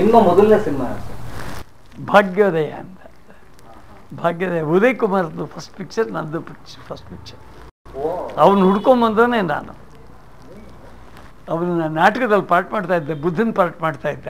ನಿಮ್ಮ ಮೊದಲನೇ cinema sir Bhagyodaya ಅಂತ ಭಾಗ್ಯೋದಯ ಉದಯ್ ಕುಮಾರ್ದು ಫಸ್ಟ್ ಪಿಕ್ಚರ್ ನಂದು ಪಿಕ್ಚರ್ ಫಸ್ಟ್ ಪಿಕ್ಚರ್ ಓ ಅವನು ಹುಡ್ಕೊಂಬಂದವನೇ ನಾನು ಅವನು ನಾಟಕದಲ್ಲಿ ಪಾರ್ಟ್ ಮಾಡ್ತಾ ಇದ್ದೆ ಬುದ್ಧನ ಪಾರ್ಟ್ ಮಾಡ್ತಾ ಇದ್ದೆ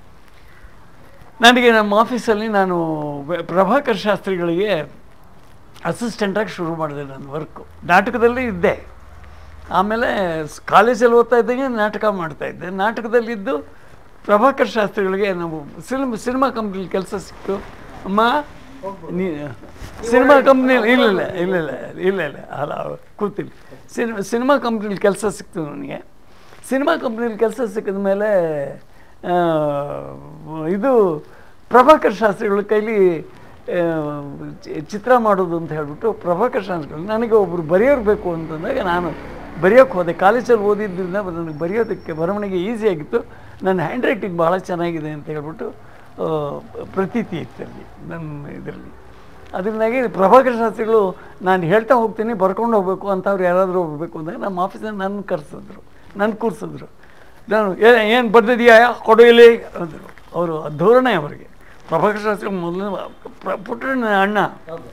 ನನಗೆ ನಮ್ಮ ಆಫೀಸಲ್ಲಿ ನಾನು ವ- ಪ್ರಭಾಕರ್ ಶಾಸ್ತ್ರಿಗಳಿಗೆ ಅಸಿಸ್ಟೆಂಟಾಗಿ ಶುರು ಮಾಡಿದೆ ನನ್ನ ವರ್ಕು ನಾಟಕದಲ್ಲಿ ಇದ್ದೆ ಆಮೇಲೆ ಸ್- ಕಾಲೇಜಲ್ಲಿ ಓದ್ತಾ ಇದ್ದಂಗೆ ನಾಟಕ ಮಾಡ್ತಾ ಇದ್ದೆ ನಾಟಕದಲ್ಲಿದ್ದು ಪ್ರಭಾಕರ್ ಶಾಸ್ತ್ರಿಗಳಿಗೆ ನಾವು ಸಿನಿಮಾ ಸಿನಿಮಾ ಕಂಪ್ನಿಲಿ ಕೆಲಸ ಸಿಕ್ತು ಅಮ್ಮ ನೀ ಸಿನಿಮಾ ಕಂಪ್ನಿ ಇಲ್ಲ ಇಲ್ಲ ಇಲ್ಲ ಇಲ್ಲ ಇಲ್ಲ ಇಲ್ಲ ಅಲ್ಲ ಕೂತಿಲ್ಲ ಸಿನಿಮಾ ಸಿನಿಮಾ ಕಂಪ್ನಿಲಿ ಕೆಲಸ ಸಿಕ್ತು ನನಗೆ ಸಿನಿಮಾ ಕಂಪ್ನಿಲಿ ಕೆಲಸ ಸಿಕ್ಕಿದ ಮೇಲೆ ಆ, ಇದು ಪ್ರಭಾಕರ್ ಶಾಸ್ತ್ರಿಗಳ ಕೈಲಿ ಆ, ಚಿ- ಚಿತ್ರ ಮಾಡೋದು ಅಂತ ಹೇಳ್ಬಿಟ್ಟು ಪ್ರಭಾಕರ್ ಶಾಸ್ತ್ರಿಗಳು ನನಗೆ ಒಬ್ಬರು ಬರೆಯೋರು ಬೇಕು ಅಂತಂದಾಗ ನಾನು ಬರೆಯೋಕ್ಕೆ ಹೋದೆ ಕಾಲೇಜಲ್ಲಿ ಓದಿದ್ದರಿಂದ ನನಗೆ ಬರೆಯೋದಕ್ಕೆ ಬರವಣಿಗೆ ಈಸಿ ಆಗಿತ್ತು ನನ್ನ ಹ್ಯಾಂಡ್ ರೈಟಿಂಗ್ ಭಾಳ ಚೆನ್ನಾಗಿದೆ ಅಂತ ಹೇಳ್ಬಿಟ್ಟು ಆ, ಪ್ರತೀತಿ ಇತ್ತಲ್ಲಿ ನಮ್ಮ ಇದರಲ್ಲಿ ಅದರಿಂದಾಗಿ ಪ್ರಭಾಕರ್ ಶಾಸ್ತ್ರಿಗಳು ನಾನು ಹೇಳ್ತಾ ಹೋಗ್ತೀನಿ ಬರ್ಕೊಂಡು ಹೋಗ್ಬೇಕು ಅಂತವ್ರು ಯಾರಾದರೂ ಹೋಗ್ಬೇಕು ಅಂದಾಗ ನಮ್ಮ ಆಫೀಸಲ್ಲಿ ನನ್ನ ಕರೆಸಿದ್ರು ನನ್ನ ಕೂರಿಸಿದ್ರು ನಾನು ಏನು ಬರ್ತಿದೀಯಾ ಕೊಡು ಇಲ್ಲಿ ಅಂದರು ಅವರು ಧೋರಣೆ ಅವರಿಗೆ ಪ್ರಭಾಕರ್ ಶಾಸ್ತ್ರಿ ಮೊದಲು ಪುಟ್ಟಣ್ಣ ಅಣ್ಣ ಹೌದು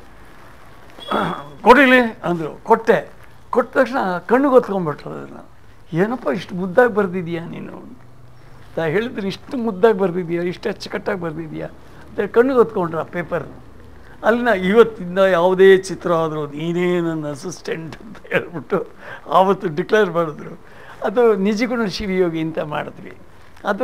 ಕೊಡಿಲಿ ಅಂದರು ಕೊಟ್ಟೆ ಕೊಟ್ಟ ತಕ್ಷಣ ಕಣ್ಣಿಗೆ ಹೊತ್ಕೊಂಡ್ಬಿಟ್ರು ಅದನ್ನು ಏನಪ್ಪ ಇಷ್ಟು ಮುದ್ದಾಗಿ ಬರೆದಿದ್ಯಾ ನೀನು ಅಂತ ಹೇಳಿದ್ರೆ ಇಷ್ಟು ಮುದ್ದಾಗಿ ಬರೆದಿದ್ಯಾ ಇಷ್ಟು ಅಚ್ಚುಕಟ್ಟಾಗಿ ಬರೆದಿದ್ಯಾ ಅಂತ ಕಣ್ಣಿಗೆ ಹೊತ್ಕೊಂಡ್ರು ಆ ಪೇಪರ್ ಅಲ್ಲಿನ ಇವತ್ತಿಂದ ಯಾವುದೇ ಚಿತ್ರ ಆದರೂ ನೀನೇ ನನ್ನ ಅಸಿಸ್ಟೆಂಟ್ ಅಂತ ಹೇಳ್ಬಿಟ್ಟು ಆವತ್ತು ಡಿಕ್ಲೇರ್ ಮಾಡಿದ್ರು ಅದು ನಿಜಗುಣ ಶಿವಯೋಗಿ ಅಂತ ಮಾಡಿದ್ವಿ ಅದು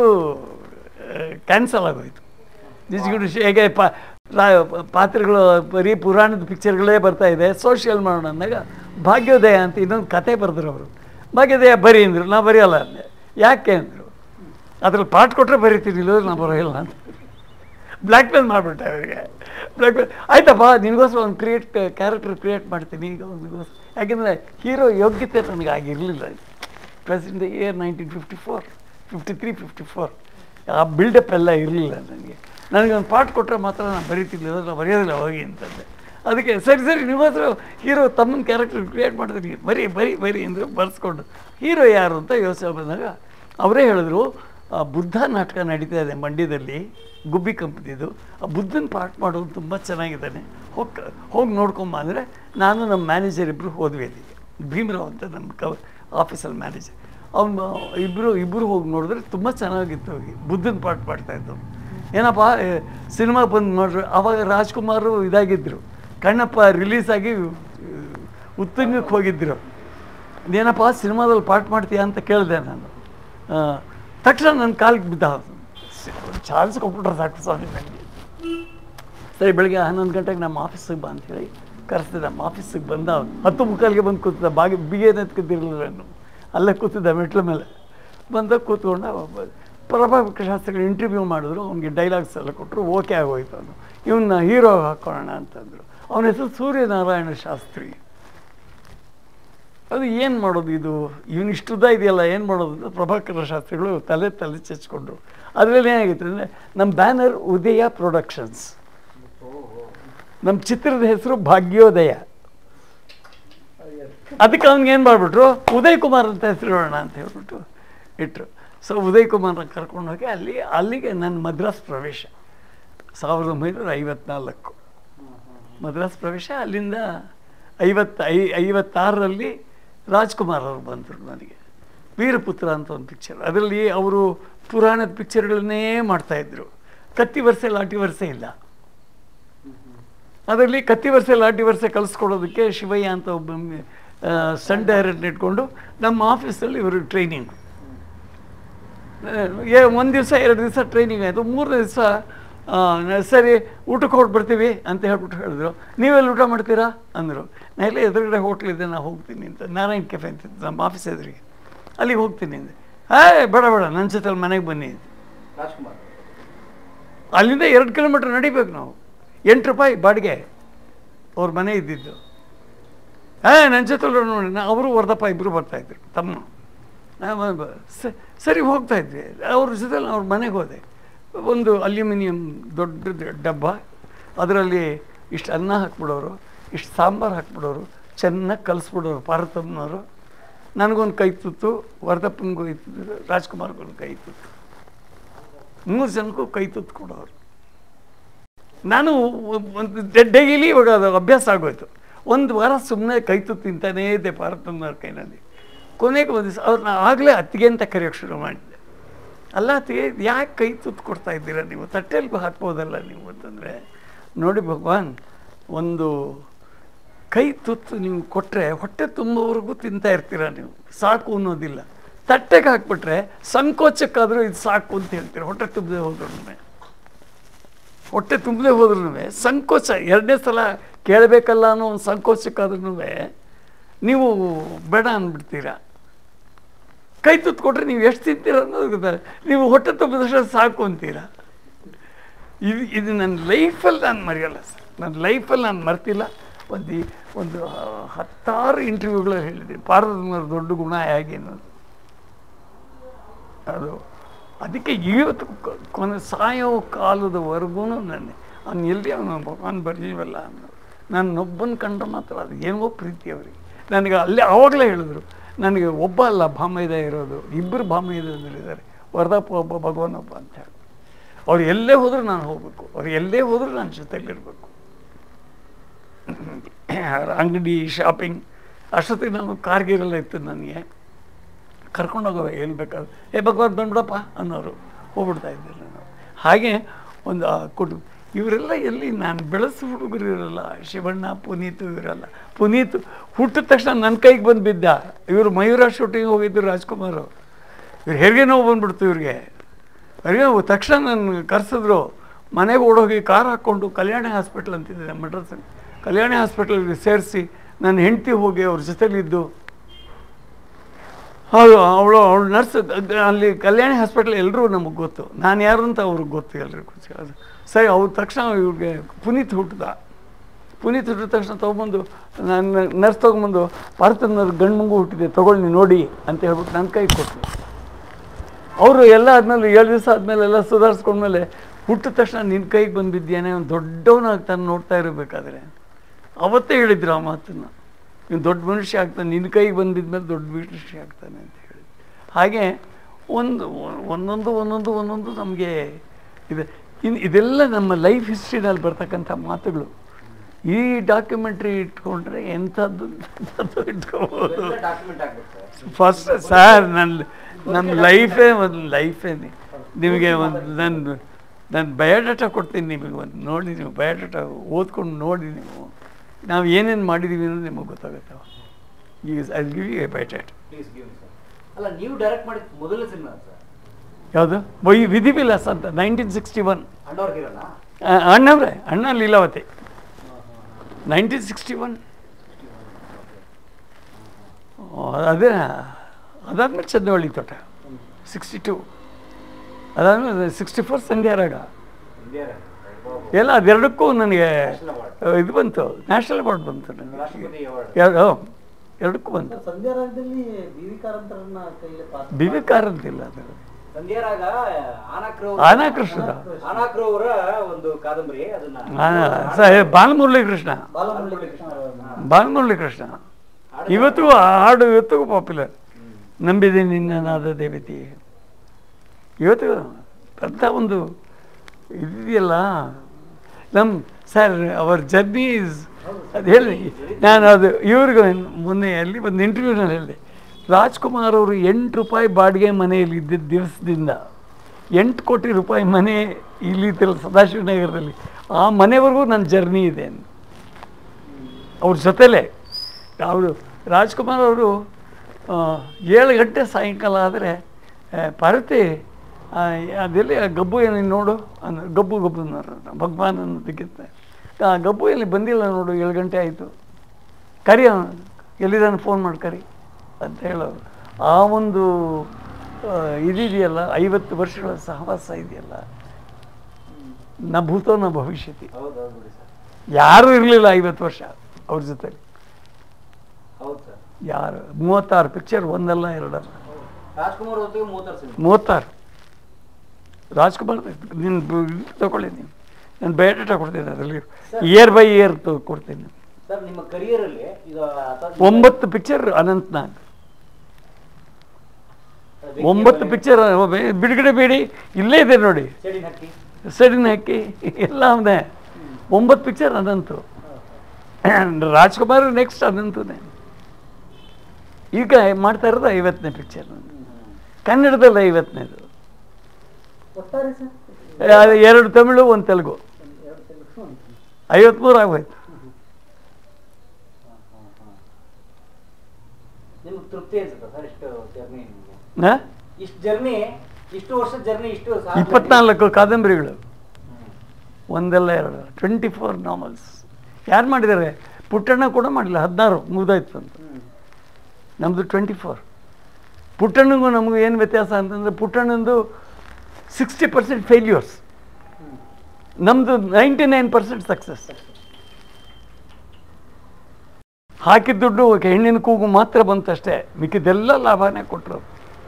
ಕ್ಯಾನ್ಸಲ್ ಆಗೋಯ್ತು ನಿಜಗುಣ ಶಿ ಹೇಗೆ ಪಾ ರಾ- ಪಾತ್ರಗಳು ಬರೀ ಪುರಾಣದ ಪಿಕ್ಚರ್ಗಳೇ ಬರ್ತಾ ಇದೆ ಸೋಷಿಯಲ್ ಮಾಡೋಣ ಅಂದಾಗ ಭಾಗ್ಯೋದಯ ಅಂತ ಇನ್ನೊಂದು ಕತೆ ಬರೆದ್ರು ಅವರು ಭಾಗ್ಯೋದಯ ಬರಿ ಅಂದರು ನಾ ಬರೆಯಲ್ಲ ಅಂದೆ ಯಾಕೆ ಅಂದರು ಅದ್ರಲ್ಲಿ ಪಾಠ ಕೊಟ್ಟರೆ ಬರೀತೀನಿ ಇಲ್ಲದ್ರೆ ನಾ ಬರೋಲ್ಲ ಅಂತ ಬ್ಲ್ಯಾಕ್ ಮೇಲ್ ಮಾಡಿಬಿಟ್ಟೆ ಅವರಿಗೆ ಬ್ಲ್ಯಾಕ್ ಮೇಲ್ ಆಯ್ತಪ್ಪ ನಿನಗೋಸ್ಕರ ಒಂದು ಕ್ರಿಯೇಟ್ ಕ್ಯಾರೆಕ್ಟರ್ ಕ್ರಿಯೇಟ್ ಮಾಡ್ತೀನಿ ಈಗ ಒಂದಿಗೋಸ್ಕರ ಯಾಕೆಂದರೆ ಹೀರೋ ಯೋಗ್ಯತೆ ನನಗೆ ಆಗಿರಲಿಲ್ಲ present year nineteen fifty four fifty three fifty four ಆ ಬಿಲ್ಡಪ್ ಎಲ್ಲ ಇರಲಿಲ್ಲ ನನಗೆ ನನಗೆ ಒಂದು ಪಾಠ ಕೊಟ್ಟರೆ ಮಾತ್ರ ನಾನು ಬರೀತಿಲ್ಲ ನಾನು ಬರೆಯೋದಿಲ್ಲ ಹೋಗಿ ಅಂತಂದೆ ಅದಕ್ಕೆ ಸರಿ ಸರಿ ನಿಗೋಸ್ಕರ ಹೀರೋ ತಮ್ಮನ ಕ್ಯಾರೆಕ್ಟರ್ ಕ್ರಿಯೇಟ್ ಮಾಡ್ತೀನಿ ಬರೀ ಬರೀ ಬರೀ ಅಂದರೆ ಬರ್ಸ್ಕೊಂಡು ಹೀರೋ ಯಾರು ಅಂತ ಯೋಚನೆ ಬಂದಾಗ ಅವರೇ ಹೇಳಿದ್ರು ಆ ಬುದ್ಧ ನಾಟಕ ನಡೀತಾ ಇದೆ ಮಂಡ್ಯದಲ್ಲಿ ಗುಬ್ಬಿ ಕಂಪ್ನಿದು ಆ ಬುದ್ಧನ ಪಾಠ ಮಾಡೋದು ತುಂಬ ಚೆನ್ನಾಗಿದ್ದಾನೆ ಹೋಗಿ ಹೋಗಿ ನೋಡ್ಕೊಂಬ ಅಂದರೆ ನಾನು ನಮ್ಮ ಮ್ಯಾನೇಜರ್ ಇಬ್ಬರು ಹೋದ್ವಿ ಅಲ್ಲಿಗೆ ಭೀಮರಾವ್ ಅಂತ ನಮ್ಮ ಕ ಆಫೀಸಲ್ಲಿ ಮ್ಯಾನೇಜರ್ ಅವನು ಇಬ್ಬರು ಇಬ್ಬರು ಹೋಗಿ ನೋಡಿದ್ರೆ ತುಂಬ ಚೆನ್ನಾಗಿತ್ತು ಹೋಗಿ ಬುದ್ಧನ ಪಾಠ ಮಾಡ್ತಾಯಿದ್ದು ಏನಪ್ಪ ಸಿನಿಮಾ ಬಂದು ನೋಡ್ರಿ ಆವಾಗ ರಾಜ್ಕುಮಾರು ಇದಾಗಿದ್ದರು ಕಣ್ಣಪ್ಪ ರಿಲೀಸ್ ಆಗಿ ಉತ್ತುಂಗಕ್ಕೆ ಹೋಗಿದ್ದರು ಏನಪ್ಪ ಸಿನಿಮಾದಲ್ಲಿ ಪಾಠ ಮಾಡ್ತೀಯಾ ಅಂತ ಕೇಳಿದೆ ನಾನು ಆ, ತಕ್ಷಣ ನನ್ನ ಕಾಲಿಗೆ ಬಿದ್ದ ಚಾನ್ಸ್ ಕೊಟ್ಬಿಟ್ರೆ ಸಾಕು ಸ್ವಾಮಿ ನನಗೆ ಸರಿ ಬೆಳಗ್ಗೆ ಹನ್ನೊಂದು ಗಂಟೆಗೆ ನಮ್ಮ ಆಫೀಸಿಗೆ ಬಾ ಅಂತೇಳಿ ಕರೆಸ್ತಿದ್ದ ನಮ್ಮ ಆಫೀಸಿಗೆ ಬಂದ ಅವ್ನು. ಹತ್ತು ಮುಕ್ಕಾಲಿಗೆ ಬಂದು ಕೂತಿದ್ದ ಬಾಗಿ ಬಿಗೆ ಎತ್ಕೊತಿರ್ಲಿಲ್ಲ ನಾನು ಅಲ್ಲೇ ಕೂತಿದ್ದ ಮೆಟ್ಲ ಮೇಲೆ ಬಂದ ಕೂತ್ಕೊಂಡ ಒಬ್ಬ ಪ್ರಭಾಕರ್ ಶಾಸ್ತ್ರಿಗಳು ಇಂಟರ್ವ್ಯೂ ಮಾಡಿದ್ರು ಅವ್ನಿಗೆ ಡೈಲಾಗ್ಸ್ ಎಲ್ಲ ಕೊಟ್ಟರು ಓಕೆ ಆಗೋಯ್ತು ಅವನು ಇವನ್ನ ಹೀರೋ ಹಾಕೋಣ ಅಂತಂದರು ಅವನ ಹೆಸರು ಸೂರ್ಯನಾರಾಯಣ ಶಾಸ್ತ್ರಿ ಅದು ಏನು ಮಾಡೋದು ಇದು ಇವನು ಇಷ್ಟುದ್ದ ಇದೆಯಲ್ಲ ಏನು ಮಾಡೋದು ಅಂತ ಪ್ರಭಾಕರ ಶಾಸ್ತ್ರಿಗಳು ತಲೆ ತಲೆ ಚಚ್ಕೊಂಡ್ರು ಅದರಲ್ಲಿ ಏನಾಗಿತ್ತು ಅಂದರೆ ನಮ್ಮ ಬ್ಯಾನರ್ ಉದಯ ಪ್ರೊಡಕ್ಷನ್ಸ್ ನಮ್ಮ ಚಿತ್ರದ ಹೆಸರು ಭಾಗ್ಯೋದಯ ಅದಕ್ಕೆ ಅವ್ನಿಗೆ ಏನು ಮಾಡಿಬಿಟ್ರು ಉದಯ್ ಕುಮಾರ್ ಅಂತ ಹೆಸರು ಇಡೋಣ ಅಂತ ಹೇಳ್ಬಿಟ್ಟು ಇಟ್ಟರು ಸೊ ಉದಯ್ ಕುಮಾರ್ನ ಕರ್ಕೊಂಡು ಹೋಗಿ ಅಲ್ಲಿ ಅಲ್ಲಿಗೆ ನನ್ನ ಮದ್ರಾಸ್ ಪ್ರವೇಶ ಸಾವಿರದ ಒಂಬೈನೂರ ಐವತ್ನಾಲ್ಕು ಮದ್ರಾಸ್ ಪ್ರವೇಶ ಅಲ್ಲಿಂದ ಐವತ್ತು ಐ ಐವತ್ತಾರರಲ್ಲಿ ರಾಜ್ಕುಮಾರ್ ಅವರು ಬಂದರು ನನಗೆ ವೀರಪುತ್ರ ಅಂತ ಒಂದು ಪಿಕ್ಚರ್ ಅದರಲ್ಲಿ ಅವರು ಪುರಾಣದ ಪಿಕ್ಚರ್ಗಳನ್ನೇ ಮಾಡ್ತಾಯಿದ್ರು ಕತ್ತಿ ವರ್ಷೆ ಲಾಟಿ ವರ್ಷೆ ಇಲ್ಲ ಅದರಲ್ಲಿ ಕತ್ತಿ ವರ್ಷೆ ಲಾಟಿ ವರ್ಷೆ ಕಲಿಸ್ಕೊಡೋದಕ್ಕೆ ಶಿವಯ್ಯ ಅಂತ ಒಬ್ಬ ಸಣ್ಣ ಡೈರೆಕ್ಟ್ ಇಟ್ಕೊಂಡು ನಮ್ಮ ಆಫೀಸಲ್ಲಿ ಇವರು ಟ್ರೈನಿಂಗ್ ಒಂದು ದಿವಸ ಎರಡು ದಿವಸ ಟ್ರೈನಿಂಗ್ ಆಯಿತು ಮೂರನೇ ದಿವಸ ಸರಿ ಊಟಕ್ಕೆ ಹೊರಟು ಬರ್ತೀವಿ ಅಂತ ಹೇಳ್ಬಿಟ್ಟು ಹೇಳಿದ್ರು ನೀವೆಲ್ಲಿ ಊಟ ಮಾಡ್ತೀರಾ ಅಂದರು ನಾ ಇಲ್ಲೇ ಎದುರುಗಡೆ ಹೋಟ್ಲ್ ಇದೆ ನಾನು ಹೋಗ್ತೀನಿ ಅಂತ ನಾರಾಯಣ್ ಕೆಫೆ ಅಂತ ಇತ್ತು ನಮ್ಮ ಆಫೀಸ್ ಎದುರಿಗೆ ಅಲ್ಲಿಗೆ ಹೋಗ್ತೀನಿ ಅಂದೆ ಏ ಬೇಡ ಬೇಡ ನನ್ನ ಜೊತೆಲಿ ಮನೆಗೆ ಬನ್ನಿ ರಾಜ್ಕುಮಾರ್ ಅಲ್ಲಿಂದ ಎರಡು ಕಿಲೋಮೀಟ್ರ್ ನಡಿಬೇಕು ನಾವು ಎಂಟು ರೂಪಾಯಿ ಬಾಡಿಗೆ ಅವ್ರ ಮನೆ ಇದ್ದಿದ್ದು ಹಾಂ ನನ್ನ ಜೊತೆ ನೋಡಿ ನಾ ಅವರು ವರದಪ್ಪ ಇಬ್ಬರು ಬರ್ತಾಯಿದ್ರು ತಮ್ಮ ನಾ ಬ- ಬ- ಸ- ಸರಿ ಹೋಗ್ತಾ ಇದ್ವಿ ಅವ್ರ ಜೊತೆಲಿ ಅವ್ರ ಮನೆಗೆ ಹೋದೆ ಒಂದು ಅಲ್ಯೂಮಿನಿಯಂ ದೊಡ್ಡ ಡಬ್ಬ ಅದರಲ್ಲಿ ಇಷ್ಟು ಅನ್ನ ಹಾಕ್ಬಿಡೋರು ಇಷ್ಟು ಸಾಂಬಾರು ಹಾಕ್ಬಿಡೋರು ಚೆನ್ನಾಗಿ ಕಲಿಸ್ಬಿಡೋರು ಪಾರ್ವತಮ್ಮನವರು ನನಗೊಂದು ಕೈ ತುತ್ತು ವರದಪ್ಪನಿಗೂ ಕೈ ತುತ್ತು ರಾಜ್ಕುಮಾರ್ಗೊಂದು ಕೈ ತುತ್ತು ಮೂರು ಜನಕ್ಕೂ ಕೈ ತುತ್ತು ಕೊಡೋರು ನಾನು ಒಂದು ಡೈಲಿ ಇವಾಗ ಅದು ಅಭ್ಯಾಸ ಆಗೋಯ್ತು ಒಂದು ವಾರ ಸುಮ್ಮನೆ ಕೈ ತುತ್ತು ತಿಂತಾನೇ ಇದ್ದೆ ಪಾರ್ವತಮ್ಮನವ್ರ ಕೈನಲ್ಲಿ ಕೊನೆಗೆ ಒಂದು ದಿವಸ ಅವ್ರನ್ನ ಆಗಲೇ ಅತ್ತಿಗೆ ಅಂತ ಕರೆಯೋಕ್ಕೆ ಶುರು ಮಾಡಿದ್ದೆ ಅಲ್ಲ ಅತ್ತಿಗೆ ಯಾಕೆ ಕೈ ತುತ್ತು ಕೊಡ್ತಾ ಇದ್ದೀರಾ ನೀವು ತಟ್ಟೆಲ್ಗೂ ಹಾಕ್ಬೋದಲ್ಲ ನೀವು ಅಂತಂದರೆ ನೋಡಿ ಭಗವಾನ್ ಒಂದು ಕೈ ತುತ್ತು ನೀವು ಕೊಟ್ಟರೆ ಹೊಟ್ಟೆ ತುಂಬುವವರೆಗೂ ತಿಂತಾ ಇರ್ತೀರ ನೀವು ಸಾಕು ಅನ್ನೋದಿಲ್ಲ ತಟ್ಟೆಗೆ ಹಾಕ್ಬಿಟ್ರೆ ಸಂಕೋಚಕ್ಕಾದರೂ ಇದು ಸಾಕು ಅಂತ ಹೇಳ್ತೀರ ಹೊಟ್ಟೆ ತುಂಬದೆ ಹೋದ್ರೂ ಹೊಟ್ಟೆ ತುಂಬದೆ ಹೋದ್ರೂ ಸಂಕೋಚ ಎರಡನೇ ಸಲ ಕೇಳಬೇಕಲ್ಲ ಅನ್ನೋ ಒಂದು ಸಂಕೋಚಕ್ಕಾದ್ರೂ ನೀವು ಬೇಡ ಅಂದ್ಬಿಡ್ತೀರ ಕೈ ತುತ್ತು ಕೊಟ್ರೆ ನೀವು ಎಷ್ಟು ತಿಂತೀರ ಅನ್ನೋದು ಗೊತ್ತಾಗ ನೀವು ಹೊಟ್ಟೆ ತುಂಬಿದಷ್ಟು ಸಾಕು ಅಂತೀರ ಇದು ಇದು ನನ್ನ ಲೈಫಲ್ಲಿ ನಾನು ಮರೆಯಲ್ಲ ಸರ್ ನನ್ನ ಲೈಫಲ್ಲಿ ನಾನು ಮರ್ತಿಲ್ಲ ಒಂದು ಈ- ಒಂದು ಆ, ಹತ್ತಾರು ಇಂಟರ್ವ್ಯೂಗಳು ಹೇಳಿದ್ದೀನಿ ಪಾರ್ವತಮ್ಮನ ದೊಡ್ಡ ಗುಣ ಹೇಗೆ ಅನ್ನೋದು ಅದು ಅದಕ್ಕೆ ಇವತ್ತು ಕ- ಕೊನೆ ಸಾಯೋ ಕಾಲದವರೆಗೂ ನನ್ನ ಅವ್ನು ಎಲ್ಲಿ ಅವನು ಭಗವಾನ್ ಬರ್ಜೀವಲ್ಲ ಅನ್ನೋದು ನನ್ನೊಬ್ಬನ ಕಂಡ್ರೆ ಮಾತ್ರ ಅದು ಏನೋ ಪ್ರೀತಿ ಅವರಿಗೆ ನನಗೆ ಅಲ್ಲೇ ಆವಾಗಲೇ ಹೇಳಿದ್ರು ನನಗೆ ಒಬ್ಬ ಅಲ್ಲ ಭಾಮೈದ ಇರೋದು ಇಬ್ಬರು ಭಾಮೈದರಿದ್ದಾರೆ ವರದಪ್ಪ ಒಬ್ಬ ಭಗವಾನ್ ಒಬ್ಬ ಅಂತ ಹೇಳಿ ಅವ್ರು ಎಲ್ಲೇ ಹೋದರೂ ನಾನು ಹೋಗಬೇಕು ಅವ್ರು ಎಲ್ಲೇ ಹೋದರೂ ನಾನು ಜೊತೆಲಿರಬೇಕು ಅಂಗಡಿ ಶಾಪಿಂಗ್ ಅಷ್ಟೊತ್ತಿಗೆ ನಾನು ಕಾರ್ಗಿರೆಲ್ಲ ಇತ್ತು ನನಗೆ ಕರ್ಕೊಂಡೋಗೋ ಎಲ್ಲಿ ಬೇಕಾದ್ರೆ ಏ ಭಗವಾನ್ ಬಂದ್ಬಿಡಪ್ಪ ಅನ್ನೋರು ಹೋಗ್ಬಿಡ್ತಾ ಇದ್ದೆ ನಾನು ಹಾಗೆ ಒಂದು ಆ ಕುಟುಂಬ ಇವರೆಲ್ಲ ಎಲ್ಲಿ ನಾನು ಬೆಳೆಸೋ ಹುಡುಗರು ಇರಲ್ಲ ಶಿವಣ್ಣ ಪುನೀತ್ ಇವರೆಲ್ಲ ಪುನೀತ್ ಹುಟ್ಟಿದ ತಕ್ಷಣ ನನ್ನ ಕೈಗೆ ಬಂದು ಬಿದ್ದ ಇವರು ಮಯೂರ ಶೂಟಿಂಗ್ ಹೋಗಿದ್ರು ರಾಜ್ಕುಮಾರ್ ಇವ್ರು ಹೆರಿಗೆ ನೋವು ಬಂದ್ಬಿಡ್ತು ಇವ್ರಿಗೆ ಹೆರಿಗೆ ನೋವು ತಕ್ಷಣ ನನ್ನ ಕರೆಸಿದ್ರು ಮನೆಗೆ ಓಡೋಗಿ ಕಾರ್ ಹಾಕ್ಕೊಂಡು ಕಲ್ಯಾಣಿ ಹಾಸ್ಪಿಟ್ಲ್ ಅಂತಿದೆ ನಮ್ಮ ಮಡ್ರಸ್ಸಲ್ಲಿ ಕಲ್ಯಾಣಿ ಹಾಸ್ಪಿಟ್ಲಿಗೆ ಸೇರಿಸಿ ನನ್ನ ಹೆಂಡತಿ ಹೋಗಿ ಅವ್ರ ಜೊತೆಲಿದ್ದು ಹೌದು ಅವಳು ಅವಳು ನರ್ಸ್ ಅಲ್ಲಿ ಕಲ್ಯಾಣಿ ಹಾಸ್ಪಿಟ್ಲ್ ಎಲ್ಲರೂ ನಮಗೆ ಗೊತ್ತು ನಾನು ಯಾರು ಅಂತ ಅವ್ರಿಗೆ ಗೊತ್ತು ಎಲ್ರಿಗೂ ಅದು ಸರಿ ಅವ್ರ ತಕ್ಷಣ ಇವ್ರಿಗೆ ಪುನೀತ್ ಹುಟ್ಟಿದ ಪುನೀತ್ ಹುಟ್ಟಿದ ತಕ್ಷಣ ತೊಗೊಂಬಂದು ನಾನು ನರ್ಸ್ ತೊಗೊಂಬಂದು ಪಾರ್ಥನವ್ರ ಗಂಡು ಮಗು ಹುಟ್ಟಿದೆ ತೊಗೊಳ್ಳಿ ನೋಡಿ ಅಂತ ಹೇಳ್ಬಿಟ್ಟು ನನ್ನ ಕೈ ಕೊಟ್ಟರು ಅವರು ಎಲ್ಲ ಆದಮೇಲೆ ಏಳು ದಿವಸ ಆದಮೇಲೆ ಎಲ್ಲ ಸುಧಾರಿಸ್ಕೊಂಡ್ಮೇಲೆ ಹುಟ್ಟಿದ ತಕ್ಷಣ ನಿನ್ನ ಕೈಗೆ ಬಂದಿದ್ದೇನೆ ಅವ್ನು ದೊಡ್ಡವನಾಗ್ತಾನೆ ನೋಡ್ತಾ ಇರಬೇಕಾದ್ರೆ ಅವತ್ತೇ ಹೇಳಿದ್ರು ಆ ಮಾತನ್ನು ನೀನು ದೊಡ್ಡ ಮನುಷ್ಯ ಆಗ್ತಾನೆ ನಿನ್ನ ಕೈಗೆ ಬಂದಿದ್ಮೇಲೆ ದೊಡ್ಡ ಮನುಷ್ಯ ಆಗ್ತಾನೆ ಅಂತ ಹೇಳಿ ಹಾಗೆ ಒಂದು ಒಂದೊಂದು ಒಂದೊಂದು ಒಂದೊಂದು ನಮಗೆ ಇದೆ ಇನ್ನು ಇದೆಲ್ಲ ನಮ್ಮ ಲೈಫ್ ಹಿಸ್ಟ್ರಿನಲ್ಲಿ ಬರ್ತಕ್ಕಂಥ ಮಾತುಗಳು ಈ ಡಾಕ್ಯುಮೆಂಟ್ರಿ ಇಟ್ಕೊಂಡ್ರೆ ಎಂಥದ್ದು ಎಂಥದ್ದು ಇಟ್ಕೋಬೋದು ಡಾಕ್ಯುಮೆಂಟ್ ಆಗ್ಬೇಕು ಫಸ್ಟ್ ಸರ್ ನನ್ನ ನಮ್ಮ ಲೈಫೇ ಒಂದು ಲೈಫೇ ನಿಮಗೆ ಒಂದು ನನ್ನ ನಾನು ಬಯೋಡಾಟಾ ಕೊಡ್ತೀನಿ ನಿಮಗೆ ಒಂದು ನೋಡಿ ನೀವು ಬಯೋಡಾಟಾ ಓದ್ಕೊಂಡು ನೋಡಿ ನೀವು ನಾವು ಏನೇನು ಮಾಡಿದ್ದೀವಿ ಅನ್ನೋದು ನಿಮಗೆ ಗೊತ್ತಾಗುತ್ತೆ ಈಗ I give you a biodata please give sir ಅಲ್ಲ ನೀವು ಡೈರೆಕ್ಟ್ ಮಾಡಿದ ಮೊದಲ ಸಿನಿಮಾ ಸರ್ ಯಾವುದು ವೈ ವಿಧಿವಿಲಾಸ ಅಂತ ನೈನ್ಟೀನ್ ಸಿಕ್ಸ್ಟಿ ಒನ್ ಅಂಡೋರ್ ಹೀರೋನಾ ಅಣ್ಣವ್ರೆ ಅಣ್ಣ ಲೀಲಾವತಿ ನೈನ್ಟೀನ್ ಸಿಕ್ಸ್ಟಿ ಒನ್ ಅದೇ ಅದಾದ್ಮೇಲೆ ಚಂದ್ರವಳ್ಳಿ ತೋಟ ಸಿಕ್ಸ್ಟಿ ಟು ಅದಾದ್ಮೇಲೆ ಸಿಕ್ಸ್ಟಿ ಫೋರ್ ಸಂಧ್ಯಾರಾಗ ಇಂಡಿಯಾ ಎಲ್ಲ ಅದೆರಡಕ್ಕೂ ನನಗೆ National award. ಇದು ಬಂತು ನ್ಯಾಷನಲ್ ಅವಾರ್ಡ್ ಬಂತು ನನಗೆ ರಾಷ್ಟ್ರಪತಿ ಅವಾರ್ಡ್ ಎರಡು ಹ್ಞೂ, ಎರಡಕ್ಕೂ ಬಂತು ಸಂಧ್ಯಾ ರಾಗದಲ್ಲಿ ಬಿ ವಿ ಕಾರಂತರನ್ನ ಕೈಯಲ್ಲಿ ಪಾತ್ರ ಬಿ ವಿ ಕಾರ್ ಅಂತಿಲ್ಲ ಅದು ಸಂಧ್ಯಾರಾಗ ಆನಾಕ್ರೋ ಆನಾ ಕೃಷ್ಣದ ಆನಾಕ್ರೋ ಅವರ ಒಂದು ಕಾದಂಬರಿ ಅದನ್ನ ಆನಾ- ಸ- ಬಾಲಮುರಳಿ ಕೃಷ್ಣ ಬಾಲಮುರಳಿ ಕೃಷ್ಣ ಅವರನ್ನ ಬಾಲಮುರಳಿ ಕೃಷ್ಣ ಇವತ್ತಿಗೂ ಆ ಹಾಡು ಇವತ್ತಿಗೂ ಪಾಪ್ಯುಲರ್ ನಂಬಿದೆ ನಿನ್ನ ನಾದ ದೇವತಿ ಇವತ್ತು ಅಂಥ ಒಂದು ಇದೆಯಲ್ಲ ನಮ್ಮ ಸರ್ ಅವರ್ ಜರ್ನಿ ಇಸ್ ಅದು ಹೇಳಿ ನಾನು ಅದು ಇವ್ರಿಗೆ ಮೊನ್ನೆ ಅಲ್ಲಿ ಒಂದು ಇಂಟರ್ವ್ಯೂನಲ್ಲಿ ಹೇಳಿದೆ ರಾಜ್ಕುಮಾರ್ ಅವರು ಎಂಟು ರೂಪಾಯಿ ಬಾಡಿಗೆ ಮನೆಯಲ್ಲಿ ಇದ್ದಿದ್ದ ದಿವಸದಿಂದ ಎಂಟು ಕೋಟಿ ರೂಪಾಯಿ ಮನೆ ಇಲ್ಲಿ ಇತ್ತಲ್ಲ ಸದಾಶಿವನಗರದಲ್ಲಿ ಆ ಮನೆವರೆಗೂ ನನ್ನ ಜರ್ನಿ ಇದೆ ಅಂತ. ಅವ್ರ ಜೊತೆಲೇ ಅವರು ರಾಜ್ಕುಮಾರ್ ಅವರು ಆ, ಏಳು ಗಂಟೆ ಸಾಯಂಕಾಲ ಆದರೆ ಪಾರ್ವತಿ ಆ, ಅದೆಲ್ಲಿ ಆ ಗಬ್ಬು ಏನು ನೋಡು ಅನ್ನ ಗಬ್ಬು ಗಬ್ಬು ಅನ್ನೋರು ಭಗವಾನ್ ಅನ್ನೋದಕ್ಕಿಂತ ಆ ಗಬ್ಬು ಎಲ್ಲಿ ಬಂದಿಲ್ಲ ನೋಡು ಏಳು ಗಂಟೆ ಆಯಿತು ಕರಿ ಅವ್ನು. ಎಲ್ಲಿದ್ದಾನೆ ಫೋನ್ ಮಾಡಿ ಕರಿ ಅಂತ ಹೇಳೋರು ಆ ಒಂದು ಆ, ಇದಿದೆಯಲ್ಲ ಐವತ್ತು ವರ್ಷಗಳ ಸಹವಾಸ ಇದೆಯಲ್ಲ ನ ಭೂತೋ ನ ಭವಿಷ್ಯತಿ ಹೌದು ಹೌದು ಬಿಡಿ ಸರ್ ಯಾರೂ ಇರಲಿಲ್ಲ ಐವತ್ತು ವರ್ಷ ಅವ್ರ ಜೊತೆಲಿ ಹೌದು ಸರ್ ಯಾರು ಮೂವತ್ತಾರು ಪಿಕ್ಚರ್ ಒಂದಲ್ಲ ಎರಡಲ್ಲ ರಾಜ್ಕುಮಾರ್ ಹೊತ್ತಿಗೆ ಮೂವತ್ತಾರು ಸಿನಿಮಾ ಮೂವತ್ತಾರು ರಾಜ್ಕುಮಾರ್ ನೀನು ತಗೊಳ್ಳಿ ನೀವು ನಾನು ಬಯೋಡೇಟಾ ಕೊಡ್ತೀನಿ ಅದರಲ್ಲಿ ಇಯರ್ ಬೈ ಇಯರ್ ಕೊಡ್ತೀನಿ ಸರ್ ನಿಮ್ಮ career ಅಲ್ಲಿ ಈಗ ಅಥವಾ ಒಂಬತ್ತು ಪಿಕ್ಚರ್ ಅನಂತ್ನಾಗ್ ಒಂಬತ್ತು ಪಿಕ್ಚರ್ ಬಿಡುಗಡೆ ಬೇಡಿ ಇಲ್ಲೇ ಇದೆ ನೋಡಿ ಚಡಿನ ಹಕ್ಕಿ ಸಡಿನ ಹಾಕಿ ಎಲ್ಲ ಅವನೇ ಒಂಬತ್ತು ಪಿಕ್ಚರ್ ಅದಂತು ರಾಜ್ಕುಮಾರ್ ನೆಕ್ಸ್ಟ್ ಅದಂತೂನೆ ಈಗ ಮಾಡ್ತಾ ಇರೋದು ಐವತ್ತನೇ ಪಿಕ್ಚರ್ ಕನ್ನಡದಲ್ಲಿ ಐವತ್ತನೇದು ಒಟ್ಟಾರೆ ಸರ್ ಅದು ಎರಡು ತಮಿಳು ಒಂದು ತೆಲುಗು ಎರಡು ತೆಲುಗು ಒಂದು ಐವತ್ಮೂರು ಆಗೋಯ್ತು ನಿಮ್ಗೆ ತೃಪ್ತಿ ಅನ್ಸುತ್ತಾ ಸರ್ ಇಷ್ಟು ಜರ್ನಿ ನಿಮಗೆ ಹಾ? ಇಷ್ಟು ಜರ್ನಿ ಇಷ್ಟು ವರ್ಷದ ಜರ್ನಿ ಇಷ್ಟು ಸಾಧನೆ- ಇಪ್ಪತ್ನಾಲ್ಕು ಕಾದಂಬರಿಗಳು ಹ್ಮ್. ಒಂದಲ್ಲ ಎರಡು ಟ್ವೆಂಟಿ ಫೋರ್ ನಾವಲ್ಸ್ ಯಾರು ಮಾಡಿದ್ದಾರೆ ಪುಟ್ಟಣ್ಣ ಕೂಡ ಮಾಡಿಲ್ಲ ಹದಿನಾರು ಮುಗ್ದಾಯ್ತು ಅಂತ ಹ್ಮ್. ನಮ್ಮದು ಟ್ವೆಂಟಿ ಫೋರ್ ಪುಟ್ಟಣ್ಣಗೂ ನಮಗೂ ಏನು ವ್ಯತ್ಯಾಸ ಅಂತಂದರೆ ಪುಟ್ಟಣ್ಣಂದು ಸಿಕ್ಸ್ಟಿ ಪರ್ಸೆಂಟ್ ಫೇಲ್ಯೂರ್ಸ್ ಹ್ಮ್. ನಮ್ಮದು ನೈಂಟಿ ನೈನ್ ಪರ್ಸೆಂಟ್ ಸಕ್ಸಸ್ ಹಾಕಿದ ದುಡ್ಡು ಹೆಣ್ಣಿನ ಕೂಗು ಮಾತ್ರ ಬಂತಷ್ಟೇ ಮಿಕ್ಕಿದೆಲ್ಲ ಲಾಭನೇ ಕೊಟ್ಟರು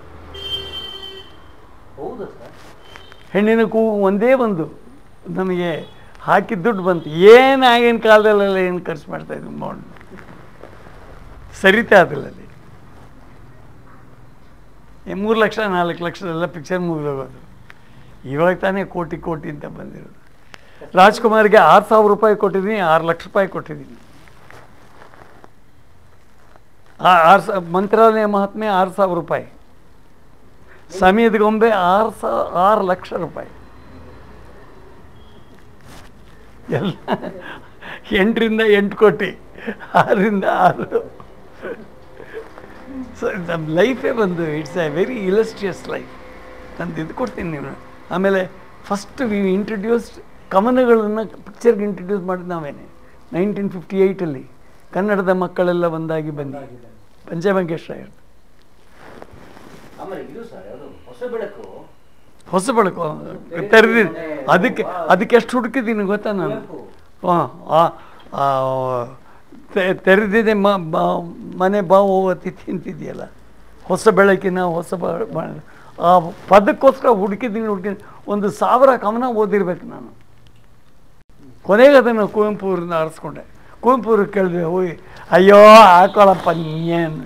ಹೌದಾ ಸರ್ ಹೆಣ್ಣಿನ ಕೂಗು ಒಂದೇ ಒಂದು ನಮಗೆ ಹಾಕಿದ ದುಡ್ಡು ಬಂತು ಏನು ಆಗಿನ ಕಾಲದಲ್ಲೆಲ್ಲ ಏನು ಖರ್ಚು ಮಾಡ್ತಾ ಇದ್ವಿ ಮೌಂಡ್ ಸರಿತಾ ಅದಿಲ್ಲ ಅಲ್ಲಿ ಮೂರು ಲಕ್ಷ ನಾಲ್ಕು ಲಕ್ಷದೆಲ್ಲ ಪಿಕ್ಚರ್ ಮುಗಿದೋಗೋದು ಇವಾಗ ತಾನೇ ಕೋಟಿ ಕೋಟಿ ಅಂತ ಬಂದಿರೋದು ರಾಜ್ಕುಮಾರ್ಗೆ ಆರು ಸಾವಿರ ರೂಪಾಯಿ ಕೊಟ್ಟಿದ್ದೀನಿ ಆರು ಲಕ್ಷ ರೂಪಾಯಿ ಕೊಟ್ಟಿದ್ದೀನಿ ಆ- ಆರು ಸಾ ಮಂತ್ರಾಲಯ ಮಹಾತ್ಮೆ ಆರು ಸಾವಿರ ರೂಪಾಯಿ ಸಮಯದ ಗೊಂಬೆ ಆರು ಸಾ ಆರು ಲಕ್ಷ ರೂಪಾಯಿ ಎಲ್ಲ ಎಂಟರಿಂದ ಎಂಟು ಕೋಟಿ ಆರರಿಂದ ಆರು ಸೊ ನಮ್ಮ ಲೈಫೇ ಒಂದು it's a very illustrious life ನಂದು ಇದು ಕೊಡ್ತೀನಿ ನೀವು ಆಮೇಲೆ ಫಸ್ಟ್ ವಿ ಇಂಟ್ರಡ್ಯೂಸ್ಡ್ ಕವನಗಳನ್ನು ಪಿಕ್ಚರ್ಗೆ ಇಂಟ್ರಡ್ಯೂಸ್ ಮಾಡಿದ್ದು ನಾವೇನೆ ನೈನ್ಟೀನ್ ಫಿಫ್ಟಿ ಏಯ್ಟಲ್ಲಿ ಕನ್ನಡದ ಮಕ್ಕಳೆಲ್ಲ ಒಂದಾಗಿ ಬನ್ನಿ ಪಂಚಮಂಗೇಶ್ ರಾಯರ್ ಆಮೇಲೆ ಇದು ಸರ್ ಯಾವುದು ಹೊಸ ಬೆಳಕು ಹೊಸ ಬೆಳಕು ತೆರೆದಿದ್ದು ಅದಕ್ಕೆ ಅದಕ್ಕೆ ಎಷ್ಟು ಹುಡುಕಿದ್ದೀನಿ ಗೊತ್ತಾ ನಾನು ಕುವೆಂಪು. ಹಾಂ ಆ ತೆ- ತೆರೆದಿದೆ ಮ ಬ- ಮನೆ ಬಾವು ಅತಿಥಿ ಅಂತಿದೆಯಲ್ಲ ಹೊಸ ಬೆಳಕಿನ ಹೊಸ ಬ- ಬ- ಆ ಪದಕ್ಕೋಸ್ಕರ ಹುಡುಕಿದ್ದೀನಿ ಹುಡುಕಿದ್ದೀನಿ ಒಂದು ಸಾವಿರ ಕವನ ಓದಿರ್ಬೇಕು ನಾನು ಕೊನೆಗೆ ಅದನ್ನು ಕುವೆಂಪು ಅವ್ರನ್ನ ಆರಿಸ್ಕೊಂಡೆ ಕುವೆಂಪು ಅವ್ರಿಗೆ ಕೇಳಿದೆ ಹೋಗಿ ಅಯ್ಯೋ ಹಾಕೊಳ್ಳಪ್ಪ ನೀನು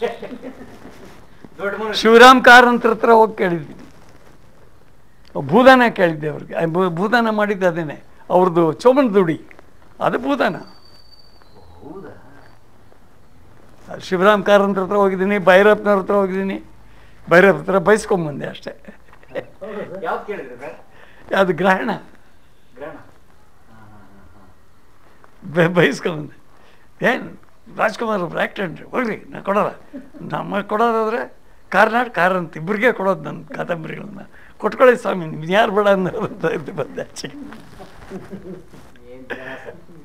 ದೊಡ್ಡ ಮನುಷ್ಯ ಶಿವರಾಮ್ ಕಾರಂತರ ಹತ್ರ ಹೋಗಿ ಕೇಳಿದ್ದೀನಿ ಭೂದಾನ ಕೇಳಿದ್ದೆ ಅವ್ರಿಗೆ ಆ ಭೂ- ಭೂದಾನ ಮಾಡಿದ್ದು ಅದೇನೆ ಅವ್ರದ್ದು ಚೋಮನ್ ದುಡಿ ಅದು ಭೂದಾನ ಹೌದಾ ಶಿವರಾಮ್ ಕಾರಂತರ ಹತ್ರ ಹೋಗಿದ್ದೀನಿ ಭೈರಪ್ಪನವ್ರ ಹತ್ರ ಹೋಗಿದ್ದೀನಿ ಭೈರಪ್ಪ ಹತ್ರ ಬೈಸ್ಕೊಂಬಂದೆ ಅಷ್ಟೇ ಯಾವ್ದು ಕೇಳಿದ್ರೆ ಸರ್ ಅದು ಗ್ರಹಣ ಗ್ರಹಣ ಹಾ, ಹಾ, ಹಾ, ಹಾ. ಬೈ ಬೈಸ್ಕೊಂಬಂದೆ ಏನು ರಾಜ್ಕುಮಾರ್ ಒಬ್ರು ಆ್ಯಕ್ಟೆಂಟ್ ಹೋಗ್ರಿ ನಾನು ಕೊಡೋಲ್ಲ ನಮ್ಮ ಕೊಡೋದಾದ್ರೆ ಕಾರ್ನಾಡ್ ಕಾರ್ ಅಂತ ಇಬ್ಬರಿಗೆ ಕೊಡೋದು ನನ್ನ ಕಾದಂಬರಿಗಳನ್ನ ಕೊಟ್ಕೊಳ್ಳಿ ಸ್ವಾಮಿ ನಿಮ್ಗೆ ಯಾರು ಬೇಡ ಅನ್ನೋದು ಅಂತ ಇದ್ದು ಬಂದೆ ಆಚೆಗೆ ಏನ್ ಜನ ಸರ್